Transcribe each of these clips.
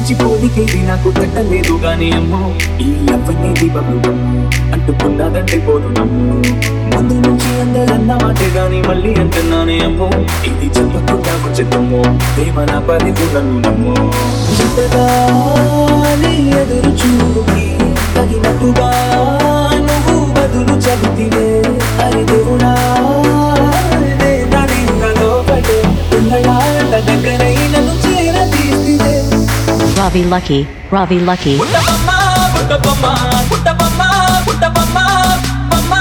నుంచి పోలికేది నాకు కట్టలేదు గాని అమ్మో ఈ అవ్వనేది బబులు అంటుకున్నదంటే పోదు నమ్ము ముందు నుంచి అందరన్న మాటే గాని మళ్ళీ అంటున్నానే అమ్మో ఇది చెప్పకుండా కొంచెము ప్రేమ నా పది నన్ను నమ్ము ఇంతగా నీ ఎదురు చూపుకి తగినట్టుగా నువ్వు బదులు చదివితే అరి దేవుడా నే నడింగలో పడే ఉన్నయాట దగ్గరై నన్ను చేరదీసితే Ravi Lucky, Ravi Lucky. పుట్టబొమ్మ పుట్టబొమ్మ పుట్టబొమ్మ పుట్టబొమ్మ బొమ్మ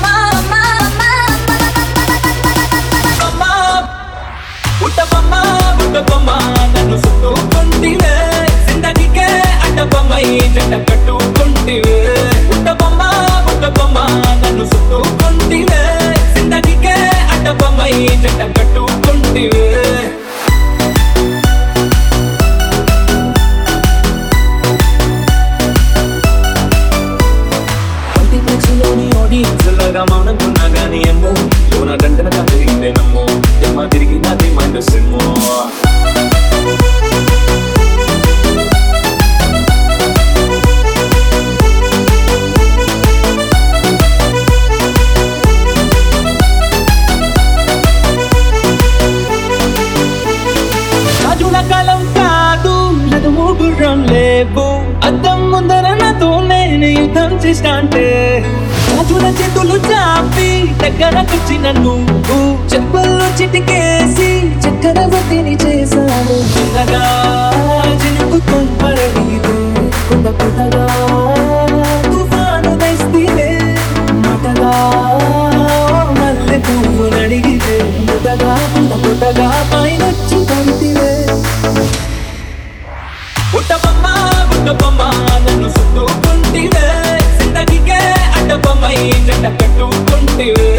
బొమ్మ పుట్టబొమ్మ పుట్టబొమ్మ నన్ను చుట్టుకుంటివే జిందగీకే అడ్డబొమ్మై జంట కట్టుకుంటివే పుట్టబొమ్మ పుట్టబొమ్మ నన్ను చుట్టుకుంటివే జిందగీకే అడ్డబొమ్మై జంట కట్టుకుంటివే మల్టీప్లెక్స్లోని ఆడియన్స్ లాగా మౌనంకున్నా గానీ ఏమో లోన గంటనగా తిరిగిందేనమ్మో జన్మ తిరిగి నాది మైండ్ సిమ్మో రాజుల కాలం కాదు నదుము గుర్రం లేవు అద్దం ముందర నాతో నేను యుద్ధం చేస్తా అంటే రాజుల చేతులు చాపి దగ్గరకొచ్చిన నువ్వు చెప్పల్లో చిటికేసి చక్రవర్తిని చేశాను చిన్నగా చినుకు తుంపరడిగితే కొండ కొండగా తుఫాను తెస్తే మాటగా మల్లె పువ్వు నడిగితే ముటగా పుట్ట పుట్టగా పైనొచ్చి పడితే పుట్టబొమ్మ పుట్టబొమ్మ నన్ను చుట్టుకుంటివే జిందగీకే అడ్డబొమ్మై జంట కట్టుకుంటివే